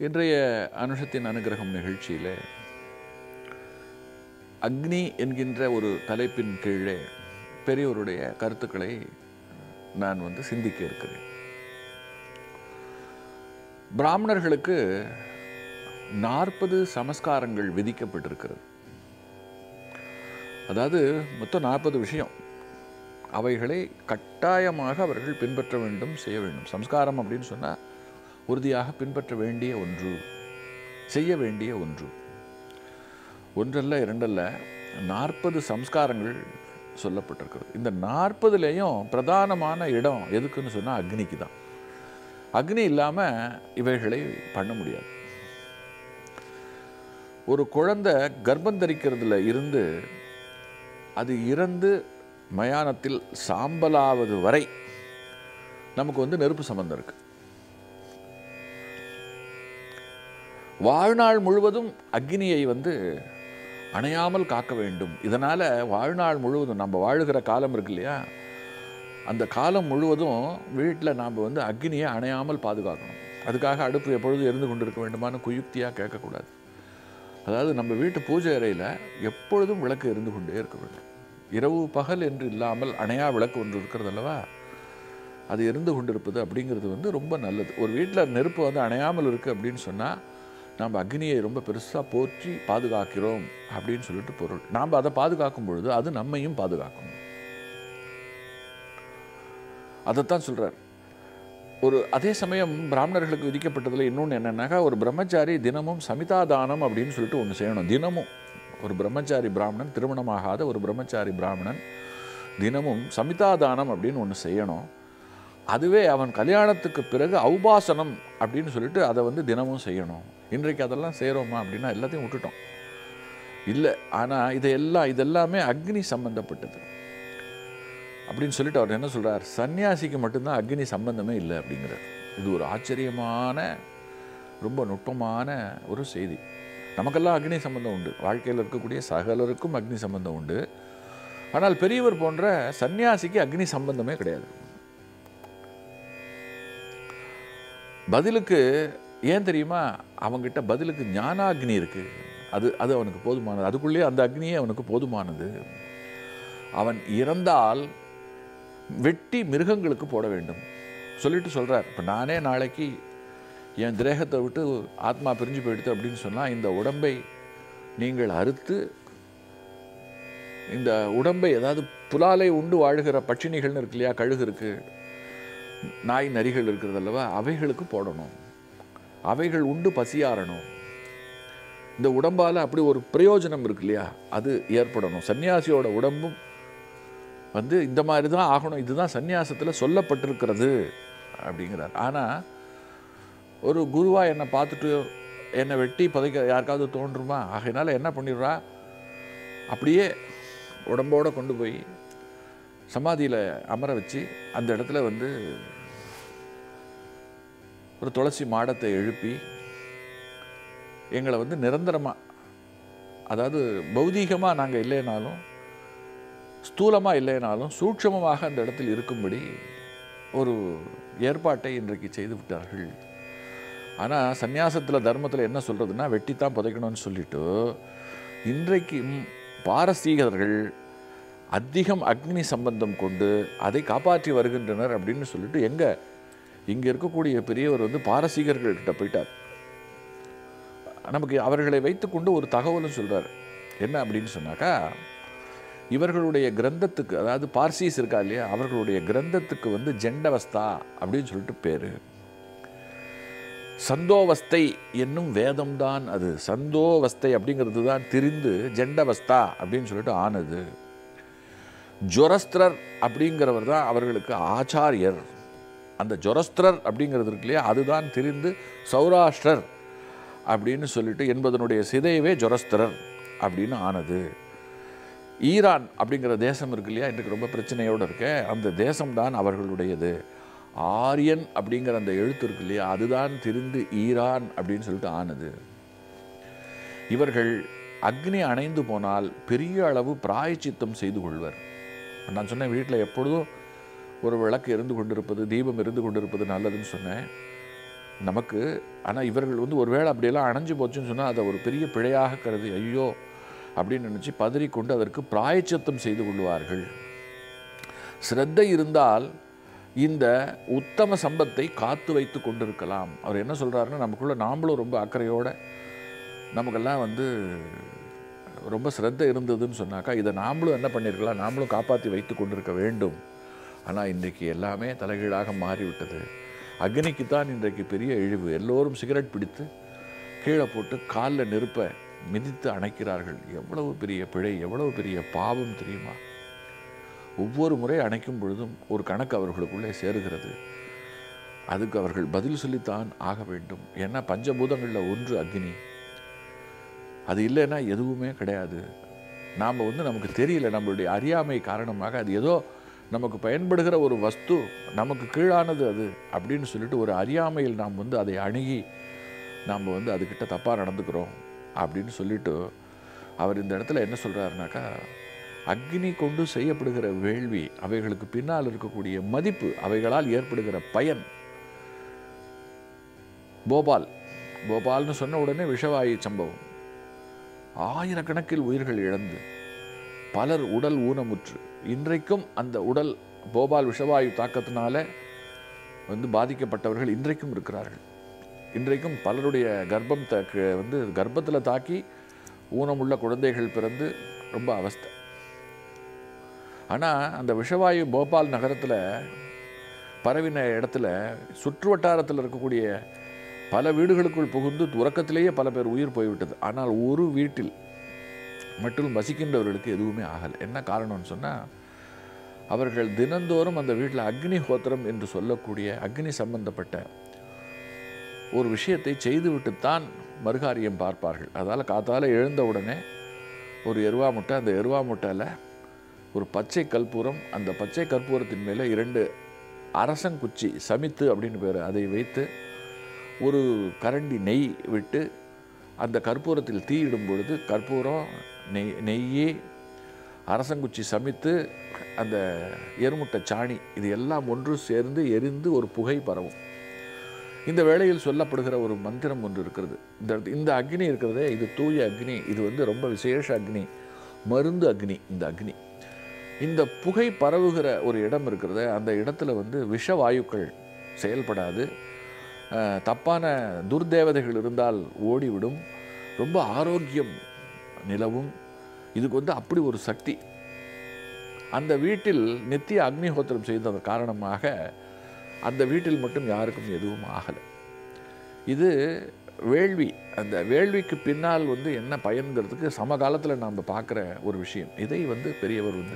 இன்றைய அனுஷத்தின் அனுகிரகம் நிகழ்ச்சியில் அக்னி என்கின்ற ஒரு தலைப்பின் கீழே பெரியவருடைய கருத்துக்களை நான் வந்து சிந்திக்க இருக்கிறேன் பிராமணர்களுக்கு நாற்பது சமஸ்காரங்கள் விதிக்கப்பட்டிருக்கிறது அதாவது மொத்தம் நாற்பது விஷயம் அவைகளை கட்டாயமாக அவர்கள் பின்பற்ற வேண்டும் செய்ய வேண்டும் சம்ஸ்காரம் அப்படின்னு சொன்னால் உறுதியாக பின்பற்ற வேண்டிய ஒன்று செய்ய வேண்டிய ஒன்று ஒன்றல்ல இரண்டல்ல நாற்பது சம்ஸ்காரங்கள் சொல்லப்பட்டிருக்கிறது இந்த நாற்பதுலேயும் பிரதானமான இடம் எதுக்குன்னு சொன்னால் அக்னிக்கு தான் அக்னி இல்லாமல் இவைகளை பண்ண முடியாது ஒரு குழந்தை கர்ப்பம் தரிக்கிறதுல இருந்து அது இறந்து மயானத்தில் சாம்பலாவது வரை நமக்கு வந்து நெருப்பு சம்பந்தம் இருக்கு வாழ்நாள் முழுவதும் அக்னியை வந்து அணையாமல் காக்க வேண்டும் இதனால் வாழ்நாள் முழுவதும் நம்ம வாழுகிற காலம் இருக்கு இல்லையா அந்த காலம் முழுவதும் வீட்டில் நாம் வந்து அக்னியை அணையாமல் பாதுகாக்கணும் அதுக்காக அடுப்பு எப்பொழுதும் எரிந்து கொண்டிருக்க வேண்டுமான்னு குயுக்தியாக கேட்கக்கூடாது அதாவது நம்ம வீட்டு பூஜை அறையில் எப்பொழுதும் விளக்கு எரிந்து கொண்டே இருக்க வேண்டும் இரவு பகல் என்று இல்லாமல் அணையா விளக்கு ஒன்று இருக்கிறது அல்லவா அது எரிந்து கொண்டிருப்பது அப்படிங்கிறது வந்து ரொம்ப நல்லது ஒரு வீட்டில் நெருப்பு வந்து அணையாமல் இருக்குது அப்படின்னு சொன்னால் நாம் அக்னியை ரொம்ப பெருசாக போற்றி பாதுகாக்கிறோம் அப்படின்னு சொல்லிட்டு பொருள் நாம் அதை பாதுகாக்கும் பொழுது அது நம்மையும் பாதுகாக்கும் அதைத்தான் சொல்கிறார் ஒரு அதே சமயம் பிராமணர்களுக்கு விதிக்கப்பட்டதில் இன்னொன்று என்னென்னாக்கா ஒரு பிரம்மச்சாரி தினமும் சமிதா தானம் அப்படின்னு சொல்லிட்டு ஒன்று செய்யணும் தினமும் ஒரு பிரம்மச்சாரி பிராமணன் திருமணமாகாத ஒரு பிரம்மச்சாரி பிராமணன் தினமும் சமிதா தானம் அப்படின்னு ஒன்று செய்யணும் அதுவே அவன் கல்யாணத்துக்கு பிறகு ஔபாசனம் அப்படின்னு சொல்லிட்டு அதை வந்து தினமும் செய்யணும் இன்றைக்கு அதெல்லாம் செய்கிறோமா அப்படின்னா எல்லாத்தையும் விட்டுட்டோம் இல்லை ஆனால் இதையெல்லாம் இதெல்லாமே அக்னி சம்பந்தப்பட்டது அப்படின்னு சொல்லிட்டு அவர் என்ன சொல்கிறார் சன்னியாசிக்கு மட்டும்தான் அக்னி சம்பந்தமே இல்லை அப்படிங்கிறார் இது ஒரு ஆச்சரியமான ரொம்ப நுட்பமான ஒரு செய்தி நமக்கெல்லாம் அக்னி சம்பந்தம் உண்டு வாழ்க்கையில் இருக்கக்கூடிய சகலருக்கும் அக்னி சம்பந்தம் உண்டு ஆனால் பெரியவர் போன்ற சன்னியாசிக்கு அக்னி சம்பந்தமே கிடையாது பதிலுக்கு ஏன் தெரியுமா அவங்கிட்ட பதிலுக்கு ஞானாக்னி இருக்குது அது அது அவனுக்கு போதுமானது அதுக்குள்ளேயே அந்த அக்னியே அவனுக்கு போதுமானது அவன் இறந்தால் வெட்டி மிருகங்களுக்கு போட வேண்டும் சொல்லிட்டு சொல்கிறார் இப்போ நானே நாளைக்கு என் திரேகத்தை விட்டு ஆத்மா பிரிஞ்சு போயிடுது அப்படின்னு சொன்னால் இந்த உடம்பை நீங்கள் அறுத்து இந்த உடம்பை ஏதாவது புலாலை உண்டு வாழுகிற பட்சினிகள்னு இருக்கு இல்லையா கழுகு இருக்குது நாய் நரிகள் இருக்கிறது அல்லவா அவைகளுக்கு போடணும் அவைகள் உண்டு பசியாறணும் இந்த உடம்பால் அப்படி ஒரு பிரயோஜனம் இருக்கு இல்லையா அது ஏற்படணும் சன்னியாசியோட உடம்பும் வந்து இந்த மாதிரி தான் ஆகணும் இதுதான் சந்நியாசத்தில் சொல்லப்பட்டிருக்கிறது அப்படிங்கிறார் ஆனால் ஒரு குருவாக என்னை பார்த்துட்டு என்னை வெட்டி புதைக்க யாருக்காவது தோன்றுமா ஆகையினால என்ன பண்ணிடுறா அப்படியே உடம்போடு கொண்டு போய் சமாதியில் அமர வச்சு அந்த இடத்துல வந்து ஒரு துளசி மாடத்தை எழுப்பி எங்களை வந்து நிரந்தரமாக அதாவது பௌதீகமாக நாங்கள் இல்லைனாலும் ஸ்தூலமாக இல்லைனாலும் சூட்சமமாக அந்த இடத்தில் இருக்கும்படி ஒரு ஏற்பாட்டை இன்றைக்கு செய்து விட்டார்கள் ஆனால் சந்நியாசத்தில் தர்மத்தில் என்ன சொல்கிறதுனா வெட்டித்தான் புதைக்கணும்னு சொல்லிட்டு இன்றைக்கு பாரசீகர்கள் அதிகம் அக்னி சம்பந்தம் கொண்டு அதை காப்பாற்றி வருகின்றனர் அப்படின்னு சொல்லிட்டு எங்கே இங்கே இருக்கக்கூடிய பெரியவர் வந்து பாரசீகர்கள்கிட்ட போயிட்டார் நமக்கு அவர்களை வைத்துக்கொண்டு ஒரு தகவலும் சொல்கிறார் என்ன அப்படின்னு சொன்னாக்கா இவர்களுடைய கிரந்தத்துக்கு அதாவது பார்சீஸ் இருக்கா இல்லையா அவர்களுடைய கிரந்தத்துக்கு வந்து ஜெண்டவஸ்தா அப்படின்னு சொல்லிட்டு பேர் சந்தோவஸ்தை என்னும் வேதம்தான் அது சந்தோவஸ்தை அப்படிங்கிறது தான் திரிந்து ஜெண்டவஸ்தா அப்படின்னு சொல்லிட்டு ஆனது ஜொரஸ்திரர் அப்படிங்கிறவர் தான் அவர்களுக்கு ஆச்சாரியர் அந்த ஜொரஸ்திரர் அப்படிங்கிறது இருக்கு இல்லையா அதுதான் திரிந்து சௌராஷ்டிரர் அப்படின்னு சொல்லிட்டு என்பதனுடைய சிதைவே ஜொரஸ்திரர் அப்படின்னு ஆனது ஈரான் அப்படிங்கிற தேசம் இருக்கு இல்லையா இன்றைக்கு ரொம்ப பிரச்சனையோடு இருக்க அந்த தேசம்தான் அவர்களுடையது ஆரியன் அப்படிங்கிற அந்த எழுத்து இருக்கு இல்லையா அதுதான் திரிந்து ஈரான் அப்படின்னு சொல்லிட்டு ஆனது இவர்கள் அக்னி அணைந்து போனால் பெரிய அளவு பிராயச்சித்தம் செய்து கொள்வர் நான் சொன்னேன் வீட்டில் எப்பொழுதும் ஒரு விளக்கு எரிந்து கொண்டிருப்பது தீபம் எரிந்து கொண்டிருப்பது நல்லதுன்னு சொன்னேன் நமக்கு ஆனால் இவர்கள் வந்து ஒருவேளை அப்படியெல்லாம் அணைஞ்சு போச்சுன்னு சொன்னால் அதை ஒரு பெரிய பிழையாக கருதி ஐயோ அப்படின்னு நினச்சி பதறிக்கொண்டு அதற்கு பிராயச்சித்தம் செய்து கொள்வார்கள் சிரத்தை இருந்தால் இந்த உத்தம சம்பத்தை காத்து வைத்து கொண்டிருக்கலாம் அவர் என்ன சொல்கிறாருன்னா நமக்குள்ள நாமளும் ரொம்ப அக்கறையோட நமக்கெல்லாம் வந்து ரொம்ப சிரத்தை இருந்ததுன்னு சொன்னாக்கா இதை நாமளும் என்ன பண்ணியிருக்கலாம் நாமளும் காப்பாற்றி வைத்து கொண்டிருக்க வேண்டும் ஆனால் இன்றைக்கு எல்லாமே தலைகீழாக மாறிவிட்டது அக்னிக்கு தான் இன்றைக்கு பெரிய இழிவு எல்லோரும் சிகரெட் பிடித்து கீழே போட்டு காலில் நெருப்பை மிதித்து அணைக்கிறார்கள் எவ்வளவு பெரிய பிழை எவ்வளவு பெரிய பாவம் தெரியுமா ஒவ்வொரு முறை அணைக்கும் பொழுதும் ஒரு கணக்கு அவர்களுக்குள்ளே சேருகிறது அதுக்கு அவர்கள் பதில் சொல்லித்தான் ஆக வேண்டும் ஏன்னா பஞ்சபூதங்களில் ஒன்று அக்னி அது இல்லைன்னா எதுவுமே கிடையாது நாம் வந்து நமக்கு தெரியல நம்மளுடைய அறியாமை காரணமாக அது ஏதோ நமக்கு பயன்படுகிற ஒரு வஸ்து நமக்கு கீழானது அது அப்படின்னு சொல்லிட்டு ஒரு அறியாமையில் நாம் வந்து அதை அணுகி நாம் வந்து அதுக்கிட்ட தப்பாக நடந்துக்கிறோம் அப்படின்னு சொல்லிட்டு அவர் இந்த இடத்துல என்ன சொல்கிறாருனாக்கா அக்னி கொண்டு செய்யப்படுகிற வேள்வி அவைகளுக்கு பின்னால் இருக்கக்கூடிய மதிப்பு அவைகளால் ஏற்படுகிற பயன் போபால் போபால்னு சொன்ன உடனே விஷவாயு சம்பவம் ஆயிரக்கணக்கில் உயிர்கள் இழந்து பலர் உடல் ஊனமுற்று இன்றைக்கும் அந்த உடல் போபால் விஷவாயு தாக்கத்தினால வந்து பாதிக்கப்பட்டவர்கள் இன்றைக்கும் இருக்கிறார்கள் இன்றைக்கும் பலருடைய கர்ப்பம் தாக்கு வந்து கர்ப்பத்தில் தாக்கி ஊனமுள்ள குழந்தைகள் பிறந்து ரொம்ப அவஸ்தை ஆனால் அந்த விஷவாயு போபால் நகரத்தில் பரவின இடத்துல சுற்று வட்டாரத்தில் இருக்கக்கூடிய பல வீடுகளுக்குள் புகுந்து உறக்கத்திலேயே பல பேர் உயிர் போய்விட்டது ஆனால் ஒரு வீட்டில் மட்டும் வசிக்கின்றவர்களுக்கு எதுவுமே ஆகலை என்ன காரணம்னு சொன்னால் அவர்கள் தினந்தோறும் அந்த வீட்டில் அக்னி ஹோத்திரம் என்று சொல்லக்கூடிய அக்னி சம்பந்தப்பட்ட ஒரு விஷயத்தை செய்துவிட்டுத்தான் மறுகாரியம் பார்ப்பார்கள் அதால் காத்தால எழுந்த உடனே ஒரு எருவா முட்டை அந்த எருவா முட்டையில் ஒரு பச்சை கற்பூரம் அந்த பச்சை கற்பூரத்தின் மேலே இரண்டு அரசங்குச்சி சமித்து அப்படின்னு பேர் அதை வைத்து ஒரு கரண்டி நெய் விட்டு அந்த கற்பூரத்தில் தீயிடும் பொழுது கற்பூரம் நெய் நெய்யே அரசங்குச்சி சமித்து அந்த எருமுட்டை சாணி இது எல்லாம் ஒன்று சேர்ந்து எரிந்து ஒரு புகை பரவும் இந்த வேளையில் சொல்லப்படுகிற ஒரு மந்திரம் ஒன்று இருக்கிறது இந்த இடத்து- இந்த அக்னி இருக்கிறதே இது தூய அக்னி இது வந்து ரொம்ப விசேஷ அக்னி மருந்து அக்னி இந்த அக்னி இந்த புகை பரவுகிற ஒரு இடம் இருக்கிறதே அந்த இடத்துல வந்து விஷவாயுக்கள் செயல்படாது அஹ், தப்பான துர்தேவதைகள் இருந்தால் ஓடிவிடும் ரொம்ப ஆரோக்கியம் நிலவும் இதுக்கு வந்து அப்படி ஒரு சக்தி அந்த வீட்டில் நித்திய அக்னிஹோத்திரம் செய்த காரணமாக அந்த வீட்டில் மட்டும் யாருக்கும் எதுவும் ஆகலை இது வேள்வி அந்த வேள்விக்கு பின்னால் வந்து என்ன பயன்கிறதுக்கு சமகாலத்தில் நாம் பார்க்குற ஒரு விஷயம் இதை வந்து பெரியவர் வந்து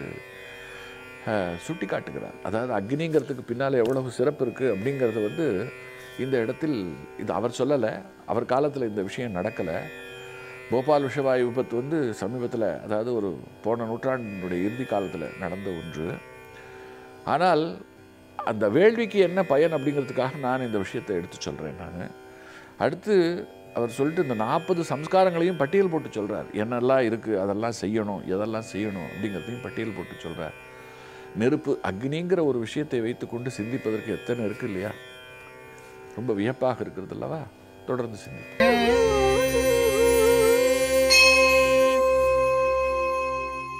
சுட்டி காட்டுகிறார் அதாவது அக்னிங்கிறதுக்கு பின்னால் எவ்வளவு சிறப்பு இருக்குது அப்படிங்கிறது வந்து இந்த இடத்தில் இது அவர் சொல்லலை அவர் காலத்தில் இந்த விஷயம் நடக்கலை போபால் விஷவாயு விபத்து வந்து சமீபத்தில் அதாவது ஒரு போன நூற்றாண்டினுடைய இறுதி காலத்தில் நடந்த ஒன்று ஆனால் அந்த வேள்விக்கு என்ன பயன் அப்படிங்கிறதுக்காக நான் இந்த விஷயத்தை எடுத்து சொல்கிறேன் நான் அடுத்து அவர் சொல்லிட்டு இந்த நாற்பது சம்ஸ்காரங்களையும் பட்டியல் போட்டு சொல்கிறார் என்னெல்லாம் இருக்குது அதெல்லாம் செய்யணும் எதெல்லாம் செய்யணும் அப்படிங்கிறதையும் பட்டியல் போட்டு சொல்கிறார் நெருப்பு அக்னிங்கிற ஒரு விஷயத்தை வைத்துக்கொண்டு சிந்திப்பதற்கு எத்தனை இருக்குது இல்லையா ரொம்ப வியப்பாக இருக்கிறது அல்லவா தொடர்ந்து சிந்திப்போம்